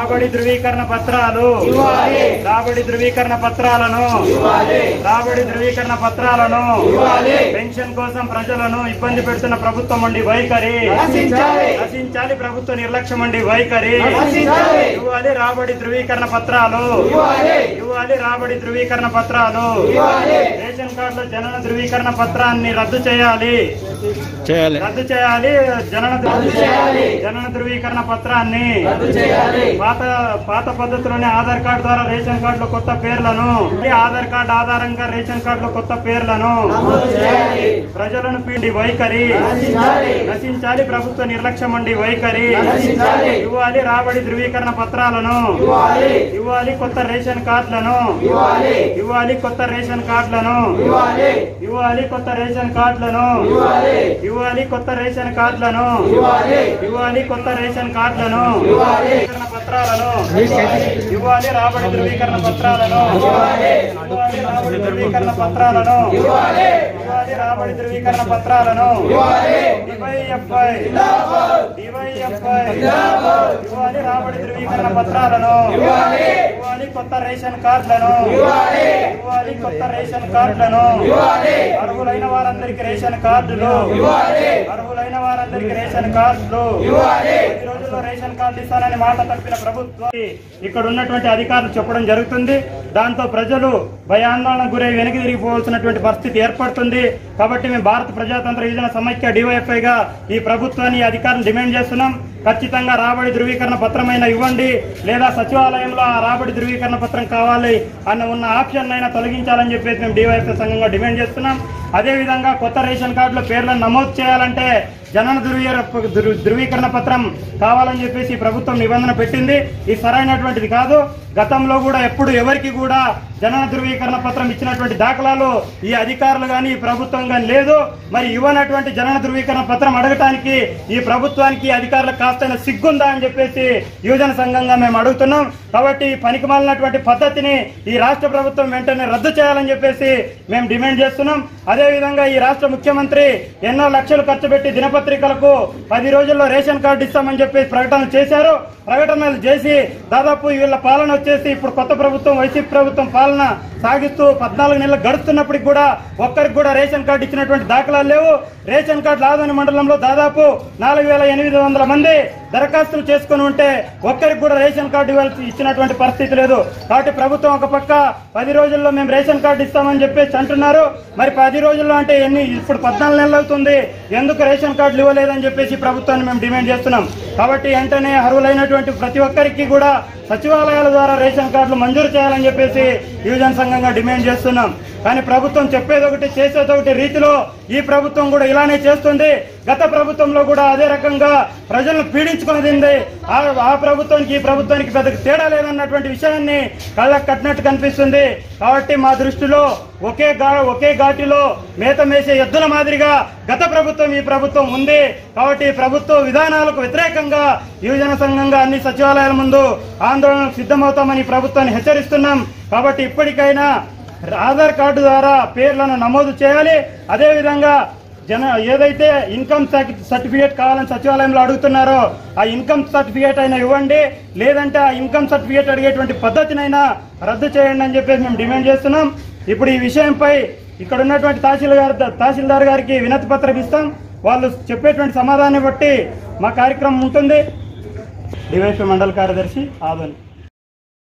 రాబడి ధృవీకరణ పత్రాలు ఇవ్వాలి. రాబడి ధృవీకరణ పత్రాలను ఇవ్వాలి. రాబడి ధృవీకరణ పత్రాలను ఇవ్వాలి. పెన్షన్ కోసం ప్రజలను ఇబ్బంది పెడుతున్న ప్రభుత్వం ఉండి వైఖరి నశించాలి. నశించాలి ప్రభుత్వ నిర్లక్ష్యం ఉండి వైఖరి నశించాలి. ఇవ్వాలి రాబడి ధృవీకరణ పత్రాలు ఇవ్వాలి. ఇవ్వాలి రాబడి ధృవీకరణ పత్రాలు ఇవ్వాలి. రేషన్ కార్డులో జనన ధృవీకరణ పత్రాన్ని రద్దు చేయాలి చేయాలి రద్దు చేయాలి జనన రద్దు చేయాలి. జనన ధృవీకరణ పత్రాన్ని రద్దు చేయాలి. పాత పాత పద్ధతిలోనే ఆధార్ కార్డు ద్వారా రేషన్ కార్డులో కొత్త పేర్లను ఈ ఆధార్ కార్డు ఆధారంగా రేషన్ కార్డులో కొత్త పేర్లను నమోదు చేయాలి. ప్రజలను పీడి వైఖరి నశించాలి. నశించాలి ప్రభుత్వ నిర్లక్ష్యం ఉండి వైఖరి నశించాలి. ఇవ్వాలి రాబడి ధృవీకరణ పత్రాలను ఇవ్వాలి. ఇవ్వాలి కొత్త రేషన్ కార్డులను ఇవ్వాలి. ఇవ్వాలి కొత్త రేషన్ కార్డులను ఇవ్వాలి. ఇవ్వాలి కొత్త రేషన్ కార్డులను ఇవ్వాలి. ఇవ్వాలి కొత్త రేషన్ కార్డులను ఇవ్వాలి. ఇవ్వాలి కొత్త రేషన్ కార్డులను ఇవ్వాలి. ధృవీకరణ పత్రాలను ఇవ్వాలి రాబడి ధృవీకరణ పత్రాలను ఇవ్వాలి. ఇవ్వాలి రాబడి ధృవీకరణ పత్రాలను ఇవ్వాలి. ఇవ్వాలి రాబడి ధృవీకరణ పత్రాలను ఇవ్వాలి. డివైఎఫ్ఐ జిందాబాద్. డివైఎఫ్ఐ జిందాబాద్. ఇవ్వాలి రాబడి ధృవీకరణ పత్రాలను ఇవ్వాలి. ఇవ్వాలి కొత్త రేషన్ కార్డులను ఇవ్వాలి. ఇవ్వాలి కొత్త రేషన్ కార్డులను ఇవ్వాలి. అర్హులైన వారందరికి రేషన్ కార్డులు ఇవ్వాలి. అర్హులైన వారందరికి రేషన్ కార్డులు ఇవ్వాలి. పది రోజుల్లో రేషన్ కార్డు ఇస్తానని మాట తప్పిన ప్రభుత్వం ఇక్కడ ఉన్నటువంటి అధికారులు చెప్పడం జరుగుతుంది దాంతో ప్రజలు భయాందోళనకు గురై వెనక్కి తిరిగిపోవాల్సినటువంటి పరిస్థితి ఏర్పడుతుంది కాబట్టి మేము భారత ప్రజాతంత్ర యోజన సమైక్య డివైఎఫ్ఐ గా ఈ ప్రభుత్వాన్ని అధికారులు డిమాండ్ చేస్తున్నాం ఖచ్చితంగా రాబడి ధృవీకరణ పత్రమైనా ఇవ్వండి లేదా సచివాలయంలో ఆ రాబడి ధృవీకరణ పత్రం కావాలి అన్న ఉన్న ఆప్షన్ అయినా తొలగించాలని చెప్పేసి మేము డివైఎఫ్ఐ సంఘంగా డిమాండ్ చేస్తున్నాం అదేవిధంగా కొత్త రేషన్ కార్డులో పేర్లను నమోదు చేయాలంటే జనన ధృవీకర ధృ- ధృవీకరణ పత్రం కావాలని చెప్పేసి ఈ ప్రభుత్వం నిబంధన పెట్టింది ఇది సరైనటువంటిది కాదు గతంలో కూడా ఎప్పుడు ఎవరికి కూడా జనన ధృవీకరణ పత్రం ఇచ్చినటువంటి దాఖలాలు ఈ అధికారులు కానీ ఈ ప్రభుత్వం కానీ లేదు మరి ఇవ్వనటువంటి జనన ధృవీకరణ పత్రం అడగటానికి ఈ ప్రభుత్వానికి ఈ అధికారులకు కాస్తైన సిగ్గుందా అని చెప్పేసి యువజన సంఘంగా మేము అడుగుతున్నాం కాబట్టి ఈ పనికిమాలినటువంటి పద్ధతిని ఈ రాష్ట్ర ప్రభుత్వం వెంటనే రద్దు చేయాలని చెప్పేసి మేము డిమాండ్ చేస్తున్నాం అదేవిధంగా ఈ రాష్ట్ర ముఖ్యమంత్రి ఎన్నో లక్షలు ఖర్చు పెట్టి దినపత్రికలకు పది రోజుల్లో రేషన్ కార్డు ఇస్తామని చెప్పేసి ప్రకటనలు చేశారు ప్రకటనలు చేసి దాదాపు వీళ్ళ పాలన వచ్చేసి ఇప్పుడు కొత్త ప్రభుత్వం వైసీపీ ప్రభుత్వం పాలన సాగిస్తూ పద్నాలుగు నెలలు గడుస్తున్నప్పటికి కూడా ఒక్కరికి కూడా రేషన్ కార్డు ఇచ్చినటువంటి దాఖలాలు లేవు రేషన్ కార్డు లాదని మండలంలో దాదాపు నాలుగు వేల ఎనిమిది వందల మంది దరఖాస్తులు చేసుకుని ఉంటే ఒక్కరికి కూడా రేషన్ కార్డు ఇవ్వాల్సి ఇచ్చినటువంటి పరిస్థితి లేదు కాబట్టి ప్రభుత్వం ఒక పక్క పది రోజుల్లో మేము రేషన్ కార్డు ఇస్తామని చెప్పేసి అంటున్నారు మరి పది రోజుల్లో అంటే ఎన్ని ఇప్పుడు పద్నాలుగు నెలలు అవుతుంది ఎందుకు రేషన్ కార్డులు ఇవ్వలేదని చెప్పేసి ప్రభుత్వాన్ని మేము డిమాండ్ చేస్తున్నాం కాబట్టి వెంటనే అర్హులైనటువంటి ప్రతి ఒక్కరికి కూడా సచివాలయాల ద్వారా రేషన్ కార్డులు మంజూరు చేయాలని చెప్పేసి యువజన సంఘంగా డిమాండ్ చేస్తున్నాం కానీ ప్రభుత్వం చెప్పేది ఒకటి చేసేది ఒకటి రీతిలో ఈ ప్రభుత్వం కూడా ఇలానే చేస్తుంది గత ప్రభుత్వంలో కూడా అదే రకంగా ప్రజలను పీడించుకున్నది ఆ ఆ ప్రభుత్వానికి ఈ ప్రభుత్వానికి పెద్ద తేడా లేదన్నటువంటి విషయాన్ని కళ్ళకు కట్టినట్టు కనిపిస్తుంది కాబట్టి మా దృష్టిలో ఒకే గా ఒకే ఘాటిలో మేత మేసే ఎద్దుల మాదిరిగా గత ప్రభుత్వం ఈ ప్రభుత్వం ఉంది కాబట్టి ఈ ప్రభుత్వ విధానాలకు వ్యతిరేకంగా యువజన సంఘంగా అన్ని సచివాలయాల ముందు ఆందోళనకు సిద్ధమవుతామని ఈ ప్రభుత్వాన్ని హెచ్చరిస్తున్నాం కాబట్టి ఇప్పటికైనా ఆధార్ కార్డు ద్వారా పేర్లను నమోదు చేయాలి అదేవిధంగా జన ఏదైతే ఇన్కమ్ సర్టిఫికేట్ కావాలని సచివాలయంలో అడుగుతున్నారో ఆ ఇన్కమ్ సర్టిఫికేట్ అయినా ఇవ్వండి లేదంటే ఆ ఇన్కమ్ సర్టిఫికేట్ అడిగేటువంటి పద్ధతినైనా రద్దు చేయండి అని చెప్పేసి మేము డిమాండ్ చేస్తున్నాం ఇప్పుడు ఈ విషయంపై ఇక్కడ ఉన్నటువంటి తహసీల్దార్ తహసీల్దార్ గారికి వినతి పత్రం ఇస్తాం వాళ్ళు చెప్పేటువంటి సమాధానాన్ని బట్టి మా కార్యక్రమం ఉంటుంది డివైఎస్పీ మండల కార్యదర్శి ఆదోని